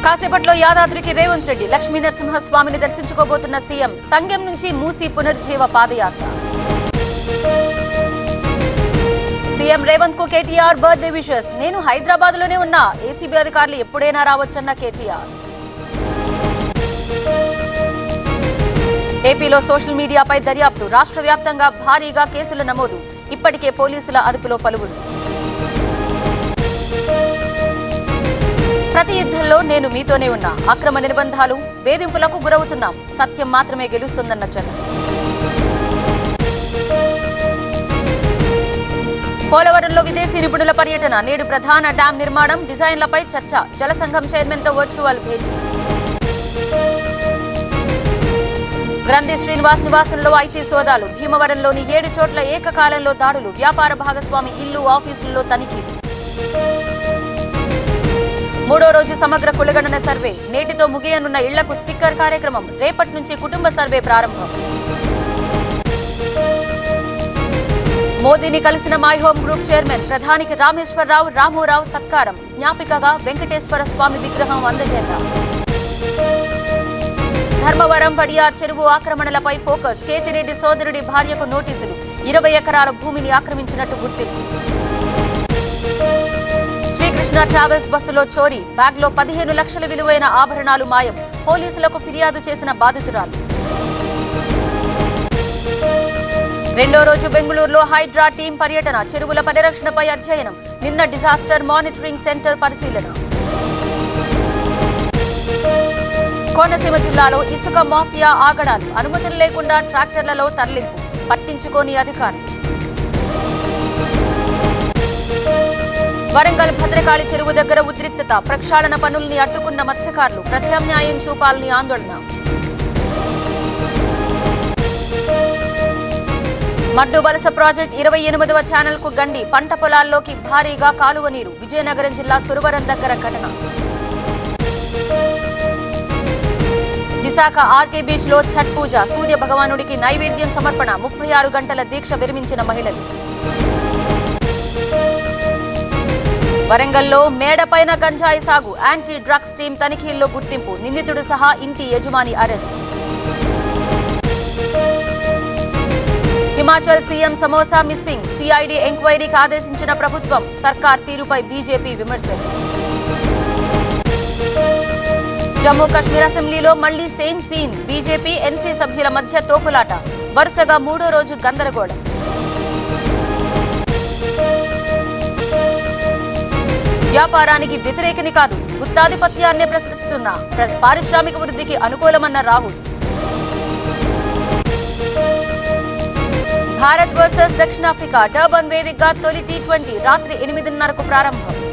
కాసేపట్లో యాదాద్రికి రేవంత్ రెడ్డి లక్ష్మీ నరసింహస్వామిని దర్శించుకోబోతున్న సీఎం సంఘం నుంచి మూసి పునర్జీవ పాదయాత్ర సీఎం రేవంత్ కు కేటీఆర్ బర్త్డే విషెస్ నేను హైదరాబాద్ లోనే ఉన్నా ఏసీబీ అధికారులు ఎప్పుడైనా రావచ్చన్న కేటీఆర్ ఏపీలో సోషల్ మీడియాపై దర్యాప్తు రాష్ట్ర వ్యాప్తంగా భారీగా కేసులు నమోదు ఇప్పటికే పోలీసుల అదుపులో పలువురు ప్రతి యుద్ధంలో నేను మీతోనే ఉన్నా అక్రమ నిర్బంధాలు వేధింపులకు గురవుతున్నాం సత్యం మాత్రమే గెలుస్తుందన్న జనం పోలవరంలో విదేశీ నిపుణుల పర్యటన నేడు ప్రధాన డ్యాం నిర్మాణం డిజైన్లపై చర్చ జలసంఘం చైర్మన్ తో వర్చువల్ భేటీ గ్రంథి శ్రీనివాస్ నివాసంలో ఐటీ సోదాలు భీమవరంలోని ఏడు చోట్ల ఏకకాలంలో దాడులు వ్యాపార భాగస్వామి ఇల్లు ఆఫీసుల్లో తనిఖీలు మూడో రోజు సమగ్ర కులగణన సర్వే నేటితో ముగియనున్న ఇళ్లకు స్టిక్కర్ కార్యక్రమం రేపటి నుంచి కుటుంబ సర్వే ప్రారంభం మోదీని కలిసిన మై హోమ్ గ్రూప్ చైర్మన్ ప్రధానికి రామేశ్వరరావు రామోరావు సత్కారం జ్ఞాపికగా వెంకటేశ్వర స్వామి విగ్రహం అందజేత ధర్మవరం పడియార్ చెరువు ఆక్రమణలపై ఫోకస్ కేతిరెడ్డి సోదరుడి భార్యకు నోటీసులు ఇరవై ఎకరాల భూమిని ఆక్రమించినట్టు గుర్తింపు శ్రీకృష్ణ ట్రావెల్స్ బస్సులో చోరీ బ్యాగ్లో పదిహేను లక్షల విలువైన ఆభరణాలు మాయం పోలీసులకు ఫిర్యాదు చేసిన బాధితురాలు రెండో రోజు బెంగళూరులో హైడ్రా టీం పర్యటన చెరువుల పరిరక్షణపై అధ్యయనం నిన్న డిజాస్టర్ మానిటరింగ్ సెంటర్ పరిశీలన కోనసీమ జిల్లాలో ఇసుక మాఫియా ఆగడాలు అనుమతులు లేకుండా ట్రాక్టర్లలో తరలింపు పట్టించుకోని అధికారులు వరంగల్ భద్రకాళి చెరువు దగ్గర ఉద్రిక్తత ప్రక్షాళన పనుల్ని అడ్డుకున్న మత్స్యకారులు ప్రత్యామ్నాయం చూపాలని ఆందోళన మడ్డు వలస ప్రాజెక్ట్ ఇరవై ఎనిమిదవ ఛానల్ కు గండి పంట పొలాల్లోకి భారీగా కాలువ నీరు విజయనగరం జిల్లా సురవరం దగ్గర ఘటన విశాఖ ఆర్కే బీచ్ లో ఛట్ పూజ సూర్య భగవానుడికి నైవేద్యం సమర్పణ ముప్పై ఆరు గంటల దీక్ష విరమించిన మహిళలు వరంగల్లో మేడపైన గంజాయి సాగు యాంటీ డ్రగ్స్ టీం తనిఖీల్లో గుర్తింపు నిందితుడు సహా ఇంటి యజమాని arrest Himachal CM samosa missing CID ఎంక్వైరీకి ఆదేశించిన ప్రభుత్వం సర్కార్ తీరుపై బీజేపీ విమర్శలు జమ్మూ కాశ్మీర్ అసెంబ్లీలో మళ్లీ సేమ్ సీన్ బీజేపీ ఎన్సీ సభ్యుల మధ్య తోపులాట వరుసగా మూడో రోజు గందరగోళం వ్యాపారానికి వ్యతిరేకని కాదు గుత్తాధిపత్యాన్నే ప్రశ్నిస్తున్న ప్ర- పారిశ్రామిక వృద్ధికి అనుకూలమన్న రాహుల్ భారత్ వర్సెస్ దక్షిణాఫ్రికా డర్బన్ వేదికగా తొలి టీ ట్వంటీ రాత్రి ఎనిమిదిన్నరకు ప్రారంభం